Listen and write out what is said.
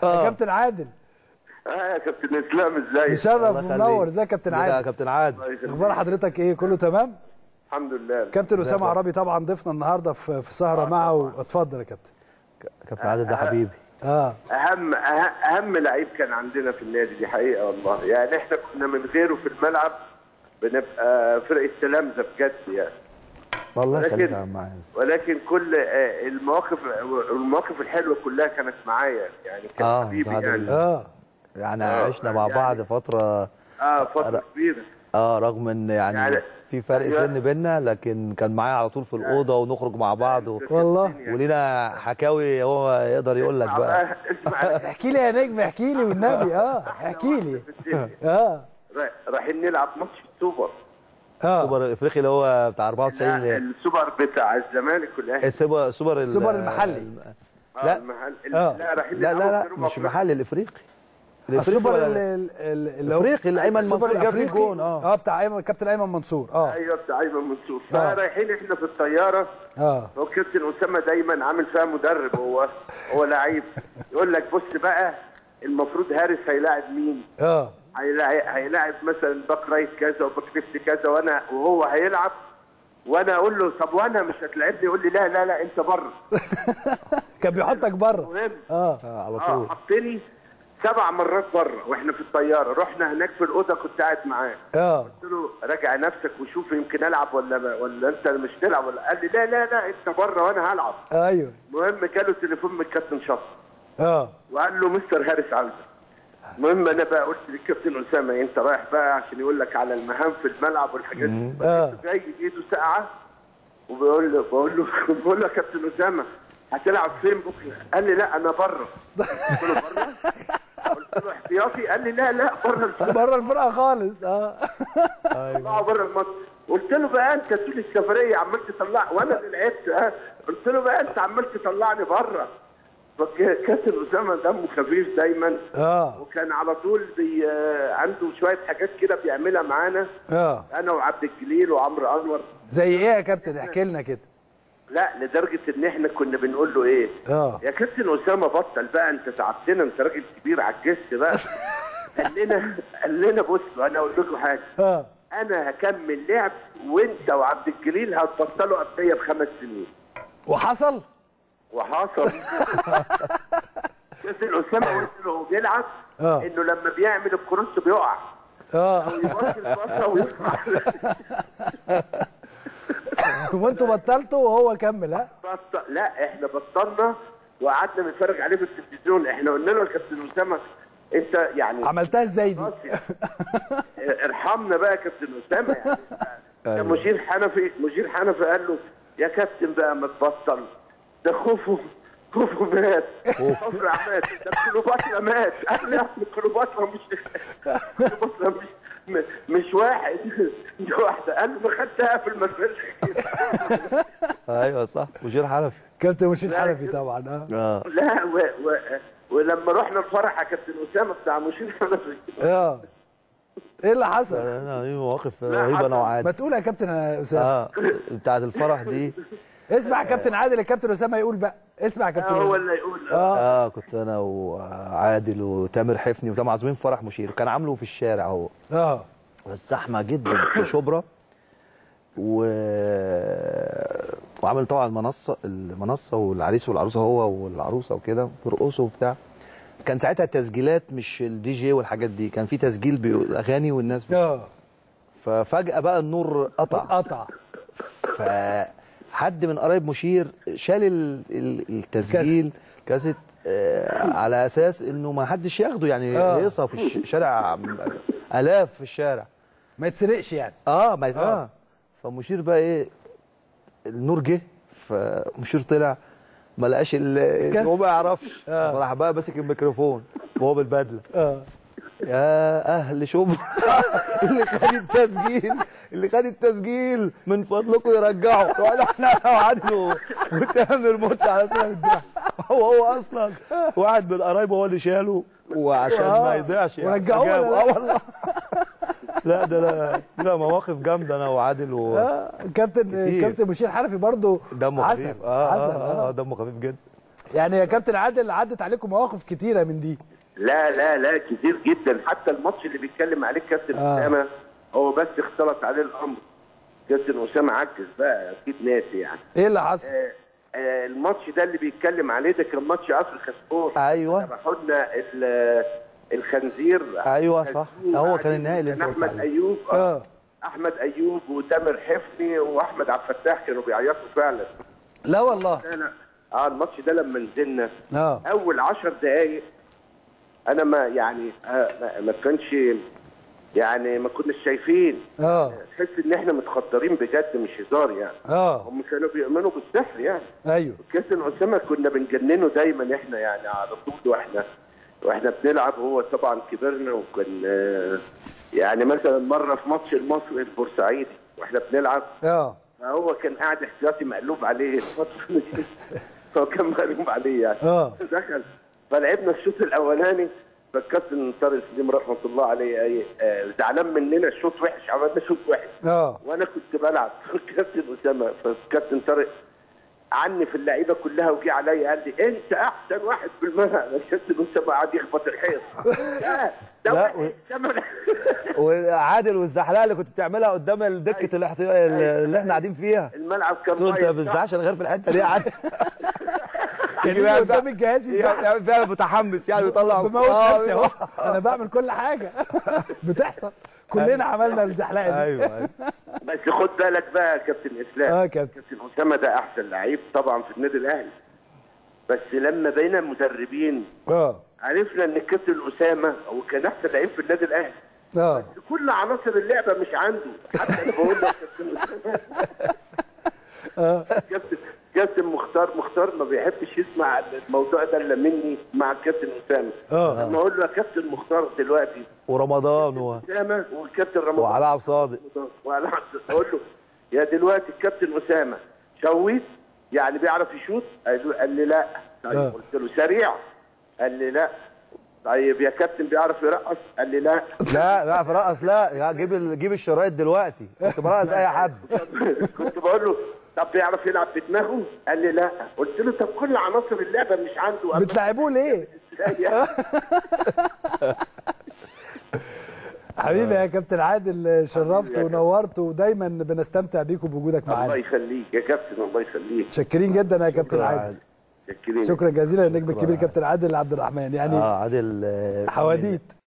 يا كابتن عادل اه يا كابتن اسلام ازاي مشرف ومنور ازيك يا كابتن يا عادل كابتن عادل اخبار حضرتك ايه كله تمام الحمد لله كابتن اسامه عربي طبعا ضيفنا النهارده في في سهره معه اتفضل يا كابتن كابتن عادل ده حبيبي اه اهم أه- اهم لعيب كان عندنا في النادي دي حقيقه والله يعني احنا كنا من غيره في الملعب بنبقى فرقه تلامذه بجد يعني والله ولكن- يخليك يا عم عادل ولكن كل آه، المواقف المواقف الحلوه كلها كانت معايا يعني كان آه، حبيبي عادل. يعني اه يعني آه، عشنا مع يعني- بعض فتره اه فتره كبيره اه رغم ان يعني, يعني- في فرق أيوة. سن بينا لكن كان معايا على طول في الاوضه ونخرج مع بعض و... والله ولينا حكاوي هو يقدر يقول لك بقى اسمع احكي لي يا نجم احكي لي والنبي اه احكي لي اه را- رايحين نلعب ماتش السوبر اه السوبر الافريقي اللي هو بتاع 94 لا، السوبر بتاع الزمالك والاهلي السوبر السوبر ال- السوبر المحلي. آه، لا. المحل آه. لا رايحين لا لا نلعبوا لا في جنوب مش أفريقيا. محلي الافريقي الافريقي السوبر ولا ال- لا؟ ال- ال- اللي هو الافريقي اللي ايمن السوبر منصور جاب فيه الأفريقي. الجون اه اه بتاع ايمن كابتن ايمن منصور اه ايوه بتاع ايمن منصور آه. فرايحين احنا في الطياره اه هو كابتن اسامه دايما عامل فيها مدرب هو هو لعيب يقول لك بص بقى المفروض هارس هيلاعب مين؟ اه هيلاعب, هيلاعب مثلا باك رايت كذا وباك ليفت كذا وانا وهو هيلعب وانا اقول له طب وانا مش هتلعبني يقول لي لا لا لا انت بره كان بيحطك بره مهم اه آه، على اه طول حطني سبع مرات بره واحنا في الطياره رحنا هناك في الاوضه كنت قاعد معاه اه قلت له راجع نفسك وشوف يمكن العب ولا ولا انت مش تلعب ولا قال لي لا لا لا انت بره وانا هلعب ايوه المهم جاله تليفون من الكابتن شط اه وقال له مستر هارس عاوزك المهم انا بقى قلت للكابتن اسامه انت رايح بقى عشان يقول لك على المهام في الملعب والحاجات دي اه جاي ايده ساقعه وبقول له بقول له بقول له يا كابتن اسامه هتلعب فين بكره؟ قال لي لا انا بره قلت له بره؟ قلت له احتياطي قال لي لا لا بره الفرقه بره الفرقه خالص اه طلعوا بره الماتش قلت له بقى انت طول السفريه عمال تطلع وانا اللي لعبت اه قلت له بقى انت عمال تطلعني بره كابتن اسامه دمه خفيف دايما اه وكان على طول بي آه، عنده شويه حاجات كده بيعملها معانا اه انا وعبد الجليل وعمرو انور زي ايه يا كابتن احكي لنا كده لا لدرجه ان احنا كنا بنقول له ايه اه يا كابتن اسامه بطل بقى انت تعبتنا انت راجل كبير عجزت بقى قال لنا قال لنا بصوا انا اقول لكم حاجه اه انا هكمل لعب وانت وعبد الجليل هتبطلوا قبليه بخمس سنين وحصل وحصل كابتن اسامه قلت له هو بيلعب آه. انه لما بيعمل الكروس بيقع اه ويبص البصه ويطلع وانتوا بطلتوا وهو كمل ها بط... لا احنا بطلنا وقعدنا نتفرج عليه في التلفزيون احنا قلنا له يا كابتن اسامه انت يعني عملتها ازاي دي خلاص يعني. ارحمنا بقى يا كابتن اسامه يعني ده مشير حنفي مشير حنفي قال له يا كابتن بقى ما تبطل ده خوفه خوفه مات خوفه مات ده كليوباترا مات قال له يا ابني كليوباترا مش كليوباترا مش م- مش واحد دي واحده قال له ما خدتها في المدرسه ايوه صح مشير حنفي كابتن مشير حنفي طبعا اه اه لا و... و... ولما رحنا الفرح يا كابتن اسامه بتاع مشير حنفي اه ايه اللي حصل انا دي مواقف لا، رهيبه انا حصل. وعادل ما تقول يا كابتن اسامه اه بتاعت الفرح دي اسمع يا كابتن عادل الكابتن اسامه يقول بقى اسمع يا كابتن هو اللي يقول اه اه كنت انا وعادل وتامر حفني وتامر عازمين في فرح مشير وكان عامله في الشارع هو اه بس زحمه جدا في شبرا و... وعامل طبعا المنصه المنصه والعريس والعروسه هو والعروسه وكده بيرقصوا وبتاع كان ساعتها التسجيلات مش الدي جي والحاجات دي كان في تسجيل باغاني والناس بي... اه ففجاه بقى النور قطع قطع فحد من قرايب مشير شال ال- ال- التسجيل كاسيت آه، على اساس انه ما حدش ياخده يعني آه. هيصه في الشارع الاف في الشارع ما يتسرقش يعني اه ما اه فمشير بقى ايه النور جه فمشير طلع ما لقاش ال- كاس. هو ما يعرفش آه. راح بقى ماسك الميكروفون وهو بالبدله اه يا اهل شبرا اللي خد التسجيل اللي خد التسجيل من فضلكم يرجعوا وقال احنا وعادل و- وتامر مت على سنه الدفاع هو هو اصلا واحد من قرايبه هو اللي شاله وعشان ما آه. يضيعش يعني ورجعوه جابه. ولا اه والله لا ده لا لا مواقف جامده انا وعادل و آه، كابتن كتير. كابتن مشير حنفي برضه دمه عسل خفيف اه عسل اه, آه, اه دمه خفيف جدا يعني يا كابتن عادل عدت عليكم مواقف كتيره من دي لا لا لا كتير جدا حتى الماتش اللي بيتكلم عليه كابتن آه. اسامه هو بس اختلط عليه الامر كابتن اسامه عكس بقى اكيد ناسي يعني ايه اللي حصل آه، آه، الماتش ده اللي بيتكلم عليه ده كان ماتش قصر خسفور ايوه راحوا لنا ال- الخنزير ايوه صح خزفوه هو وقاعدين- كان النهائي اللي انت كان قلت احمد عليه ايوب اه احمد ايوب وتامر حفني واحمد عبد الفتاح كانوا بيعيطوا فعلا لا والله لا لا اه الماتش ده لما نزلنا اه اول عشر دقايق انا ما يعني آه ما- ما كانش يعني ما كناش شايفين اه تحس ان احنا متخدرين بجد مش هزار يعني اه هم كانوا بيؤمنوا بالسحر يعني ايوه كابتن اسامه كنا بنجننه دايما احنا يعني على طول واحنا واحنا بنلعب هو طبعا كبرنا وكان آه، يعني مثلا مره في ماتش المصري البورسعيدي واحنا بنلعب اه هو كان قاعد احتياطي مقلوب عليه هو كان مقلوب عليه يعني اه دخل فلعبنا الشوط الاولاني فالكابتن طارق سليم رحمه الله عليه ايه آه، زعلان مننا الشوط وحش عملنا شوط وحش اه وانا كنت بلعب الكابتن اسامه فالكابتن طارق عني في اللعيبه كلها وجي عليا قال لي انت احسن واحد في الملعب الكابتن اسامه قعد يخبط الحيط لا ده لا، واحد و- أسامة. وعادل والزحلقه اللي كنت بتعملها قدام دكه الاحتياط اللي احنا قاعدين فيها الملعب كان قلت له انت مية. ما بتزعقش غير في الحته دي يا عادل يجي بقى- قدام الجهاز يزعق. يعني فعلا متحمس يعني بيطلع بموت آه، نفسي اهو انا بعمل كل حاجه بتحصل كلنا عملنا الزحلقه دي ايوه ايوه بس خد بالك بقى يا كابتن اسلام اه كابتن كابتن اسامه ده احسن لعيب طبعا في النادي الاهلي بس لما بقينا مدربين اه عرفنا ان الكابتن اسامه هو كان احسن لعيب في النادي الاهلي اه كل عناصر اللعبه مش عنده حتى انا بقول لك كابتن اسامه كابتن كابتن مختار مختار ما بيحبش يسمع الموضوع ده الا مني مع الكابتن اسامه اه لما اقول له يا كابتن مختار دلوقتي ورمضان و... اسامه والكابتن رمضان وعلاء عبد الصادق وعلى اقول له يا دلوقتي الكابتن اسامه شويت يعني بيعرف يشوط قال له- قال لي لا طيب آه. قلت له سريع قال لي لا طيب يا كابتن بيعرف يرقص قال لي لا لا لا في رقص لا يا جيب ال- جيب الشرايط دلوقتي كنت برقص اي حد كنت بقول له طب بيعرف يلعب بدماغه قال لي لا قلت له طب كل عناصر اللعبه مش عنده قال بتلعبوه ليه له حبيبي يا كابتن عادل شرفت حبيبي يا ونورت ودايما بنستمتع بيك وبوجودك الله معانا يخليك يا كابتن الله يخليك متشكرين جدا يا كابتن عادل شكرين شكرا جزيلا للنجم الكبير كابتن عادل عبد الرحمن يعني اه عادل آه، حواديت